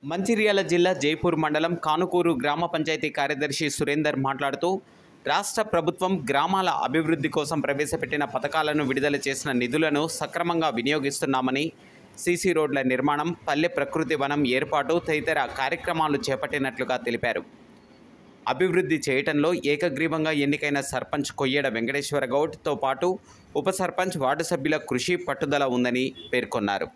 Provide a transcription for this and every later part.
మంచిర్యాల జిల్లా జైపూర్ మండలం కానుకూరు గ్రామ పంచాయతీ కార్యదర్శి సురేందర్ మాట్లాడుతూ రాష్ట్ర ప్రభుత్వం గ్రామాల అభివృద్ధి కోసం ప్రవేశపెట్టిన పథకాలను విడుదల చేసిన నిధులను సక్రమంగా వినియోగిస్తున్నామని సీసీ రోడ్ల నిర్మాణం పల్లె ప్రకృతి వనం ఏర్పాటు తదితర కార్యక్రమాలు చేపట్టినట్లుగా తెలిపారు అభివృద్ధి చేయటంలో ఏకగ్రీవంగా ఎన్నికైన సర్పంచ్ కొయ్యడ వెంకటేశ్వర గౌడ్తో పాటు ఉప సర్పంచ్ వార్డు సభ్యుల కృషి పట్టుదల ఉందని పేర్కొన్నారు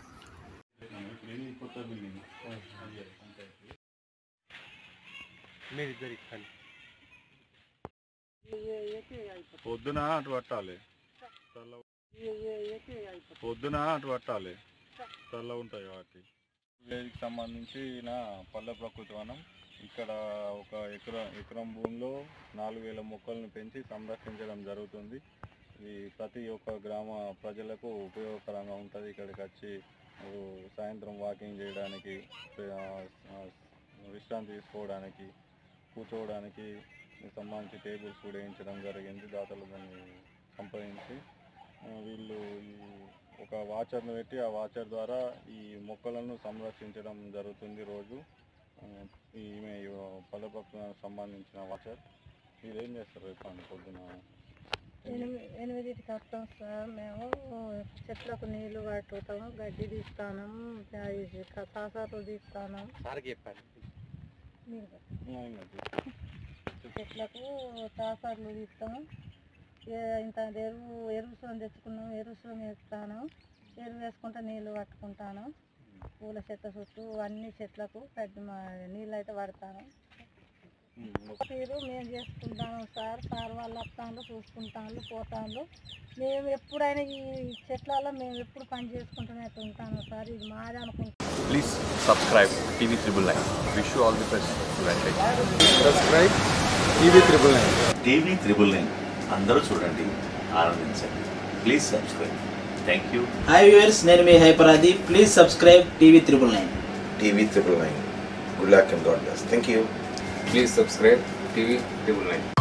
పొద్దున అటు పట్టాలి చల్ల పొద్దున అటు పట్టాలి చల్ల ఉంటాయి కాబట్టి విలేజ్కి సంబంధించి నా పల్లె ప్రకృతి వనం ఇక్కడ ఒక ఎకరం ఎకరం భూమిలో నాలుగు వేల మొక్కలను పెంచి సంరక్షించడం జరుగుతుంది ఇది ప్రతి ఒక్క గ్రామ ప్రజలకు ఉపయోగకరంగా ఉంటుంది ఇక్కడికి వచ్చి ఓ సాయంత్రం వాకింగ్ చేయడానికి ఆ, ఆ, విశ్రాంతి తీసుకోవడానికి కూర్చోవడానికి దీనికి సంబంధించి టేబుల్స్ కూడా వేయించడం జరిగింది దాతలు దాన్ని సంప్రదించి ఆ, వీళ్ళు ఈ ఒక వాచర్ను పెట్టి ఆ వాచర్ ద్వారా ఈ మొక్కలను సంరక్షించడం జరుగుతుంది రోజు ఆ, ఈమె పల్లెపక్షులకు సంబంధించిన వాచర్ మీరు ఏం చేస్తారు రేపు పొద్దున ఎనిమిది ఎనిమిదింటికి వస్తాం సార్ మేము చెట్లకు నీళ్లు పట్టుతాము గడ్డి తీస్తాను సాసాలు తీస్తాను నీళ్ళు పట్టు. ఏమైంది? చెట్లకు సాసాలు తీస్తాము ఏ ఇంత ఎరువు ఎరువు సోని తెచ్చుకున్నాం ఎరువు సోని వేస్తాను ఎరువు వేసుకుంటా నీళ్లు పట్టుకుంటాను పూల చెట్ల చుట్టూ అన్ని చెట్లకు పెద్ద మా నీళ్ళు అయితే పడతాను ఉమ్, తీరు మేము చేసుకుంటాము సార్ సార్ వాళ్ళు వస్తాను చూసుకుంటాను పోతాను మేము ఎప్పుడైనా ఈ చెట్లలో మేము ఎప్పుడు పని చేసుకుంటూనే ఉంటాము సార్ ఇది మాది అనుకుంటాం Please subscribe TV Triple Nine. Wish you all the best. Advantage. Subscribe TV triple nine TV triple nine అందరూ చూడండి ఆనందించండి please subscribe thank you hi viewers నేను మీ హైపరాది please subscribe TV triple nine TV triple nine. Good luck and God bless. Thank you. Please subscribe TV triple nine